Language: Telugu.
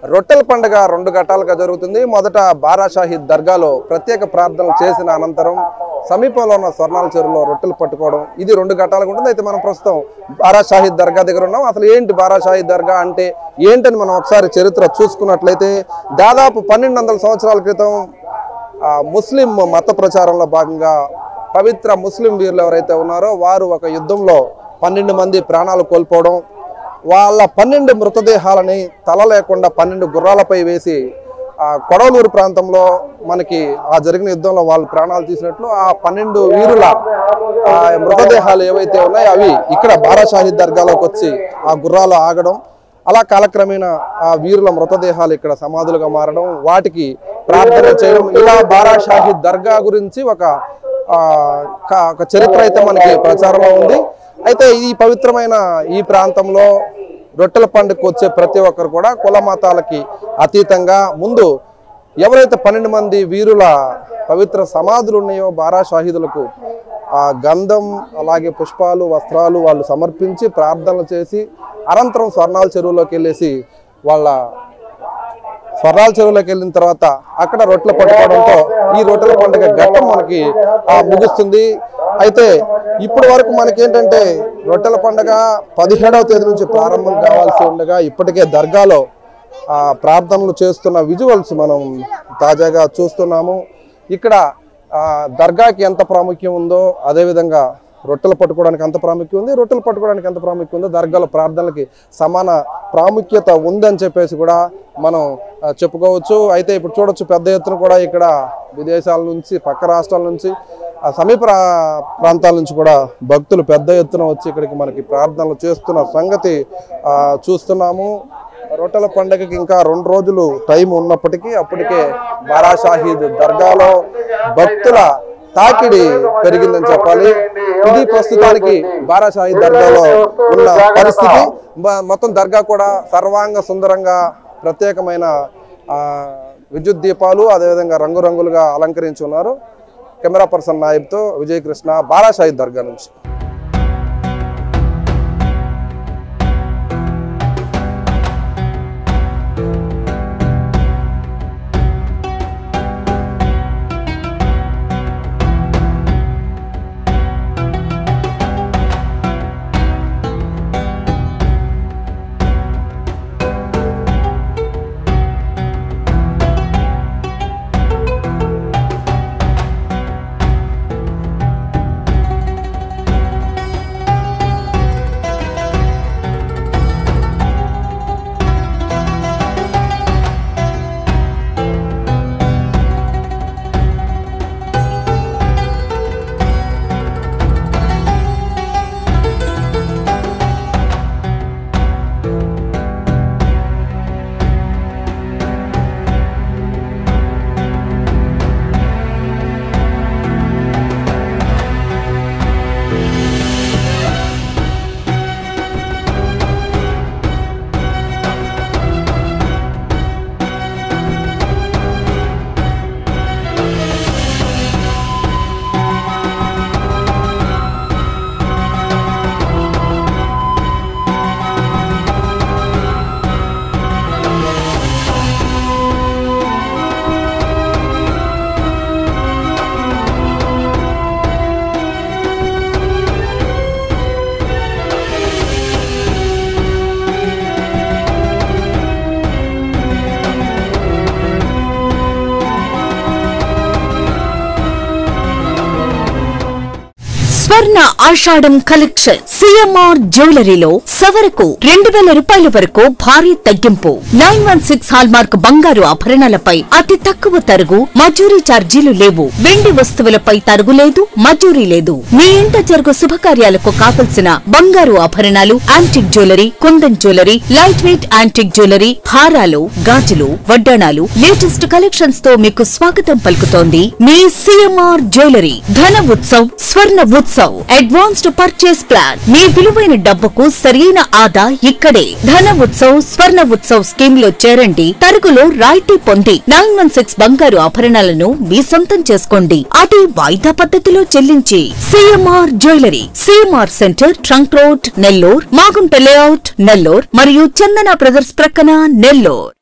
రొట్టెల పండుగ రెండు ఘట్టాలుగా జరుగుతుంది మొదట బారాషాహి దర్గాలో ప్రత్యేక ప్రార్థనలు చేసిన అనంతరం సమీపంలో ఉన్న స్వర్ణాల చెరువులో రొట్టెలు పట్టుకోవడం ఇది రెండు ఘట్టాలుగా ఉంటుంది అయితే మనం ప్రస్తుతం బారాషాహి దర్గా దగ్గర ఉన్నాం అసలు ఏంటి బారాషాహి దర్గా అంటే ఏంటని మనం ఒకసారి చరిత్ర చూసుకున్నట్లయితే దాదాపు పన్నెండు వందల సంవత్సరాల క్రితం ఆ, ముస్లిం మత ప్రచారంలో భాగంగా పవిత్ర ముస్లిం వీరులు ఎవరైతే ఉన్నారో వారు ఒక యుద్ధంలో పన్నెండు మంది ప్రాణాలు కోల్పోవడం వాళ్ళ పన్నెండు మృతదేహాలని తల లేకుండా పన్నెండు గుర్రాలపై వేసి ఆ కొడవలూరు ప్రాంతంలో మనకి ఆ జరిగిన యుద్ధంలో వాళ్ళు ప్రాణాలు తీసినట్లు ఆ పన్నెండు వీరుల ఆ మృతదేహాలు ఏవైతే ఉన్నాయో అవి ఇక్కడ బారాషాహి దర్గాలోకి వచ్చి ఆ గుర్రాలు ఆగడం అలా కాలక్రమేణా ఆ వీరుల మృతదేహాలు ఇక్కడ సమాధులుగా మారడం వాటికి ప్రార్థన చేయడం ఇలా బారాషాహి దర్గా గురించి ఒక ఆ, క- ఒక చరిత్ర అయితే మనకి ప్రచారంలో ఉంది అయితే ఈ పవిత్రమైన ఈ ప్రాంతంలో రొట్టెల పండుగకు వచ్చే ప్రతి ఒక్కరు కూడా కుల మతాలకి అతీతంగా ముందు ఎవరైతే పన్నెండు మంది వీరుల పవిత్ర సమాధులు ఉన్నాయో బారా షాహీదులకు ఆ గంధం అలాగే పుష్పాలు వస్త్రాలు వాళ్ళు సమర్పించి ప్రార్థనలు చేసి అనంతరం స్వర్ణాల చెరువులోకి వెళ్ళేసి వాళ్ళ స్వర్ణాల చెరువులోకి వెళ్ళిన తర్వాత అక్కడ రొట్టెలు పట్టుకోవడంతో ఈ రొట్టెల పండుగ ఘట్టం మనకి ఆ, ముగుస్తుంది అయితే ఇప్పటి వరకు మనకి ఏంటంటే రొట్టెల పండుగ పదిహేడవ తేదీ నుంచి ప్రారంభం కావాల్సి ఉండగా ఇప్పటికే దర్గాలో ఆ, ప్రార్థనలు చేస్తున్న విజువల్స్ మనం తాజాగా చూస్తున్నాము ఇక్కడ ఆ, దర్గాకి ఎంత ప్రాముఖ్యం ఉందో అదేవిధంగా రొట్టెలు పట్టుకోవడానికి ఎంత ప్రాముఖ్యం ఉంది రొట్టెలు పట్టుకోవడానికి ఎంత ప్రాముఖ్యం ఉందో దర్గాలో ప్రార్థనలకి సమాన ప్రాముఖ్యత ఉందని చెప్పేసి కూడా మనం ఆ, చెప్పుకోవచ్చు అయితే ఇప్పుడు చూడొచ్చు పెద్ద ఎత్తున కూడా ఇక్కడ విదేశాల నుంచి పక్క రాష్ట్రాల నుంచి ఆ సమీప రా- ప్రాంతాల నుంచి కూడా భక్తులు పెద్ద ఎత్తున వచ్చి ఇక్కడికి మనకి ప్రార్థనలు చేస్తున్న సంగతి ఆ, చూస్తున్నాము రొట్టెల పండుగకి ఇంకా రెండు రోజులు టైం ఉన్నప్పటికీ అప్పటికే బారా షాహీద్ దర్గాలో భక్తుల తాకిడి పెరిగిందని చెప్పాలి ఇది ప్రస్తుతానికి బారా షాహీద్ దర్గాలో ఉన్న పరిస్థితి మ- మొత్తం దర్గా కూడా సర్వాంగ సుందరంగా ప్రత్యేకమైన ఆ, విద్యుత్ దీపాలు అదేవిధంగా రంగురంగులుగా అలంకరించి ఉన్నారు కెమెరా పర్సన్ నాయబ్తో విజయ్ కృష్ణ బారా షాహీద్ దర్గా నుంచి స్వర్ణ ఆషాఢం కలెక్షన్ సిఎంఆర్ జ్యువెలరీలో సవరకు రెండు వేల రూపాయల వరకు భారీ తగ్గింపు నైన్ వన్ సిక్స్ హాల్మార్క్ బంగారు ఆభరణాలపై అతి తక్కువ తరుగు మజూరీ ఛార్జీలు లేవు వెండి వస్తువులపై తరుగు లేదు మజూరీ లేదు మీ ఇంట జరుగు శుభకార్యాలకు కావలసిన బంగారు ఆభరణాలు antique jewellery kundan jewellery light weight antique jewellery హారాలు గాజులు వడ్డాణాలు లేటెస్ట్ కలెక్షన్స్ తో మీకు స్వాగతం పలుకుతోంది మీ CMR jewellery Dhana Utsav Swarna Utsav advanced purchase plan మీ విలువైన డబ్బుకు సరైన ఆదా ఇక్కడే ధన ఉత్సవ్ స్వర్ణ ఉత్సవ్ స్కీమ్ లో చేరండి తరుగులో రాయితీ పొంది నైన్ వన్ సిక్స్ బంగారు ఆభరణాలను మీ సొంతం చేసుకోండి అదే వాయిదా పద్ధతిలో చెల్లించి CMR jewellery CMR centre trunk road Nellore Magunta layout Nellore మరియు చందన బ్రదర్స్ ప్రక్కన నెల్లూర్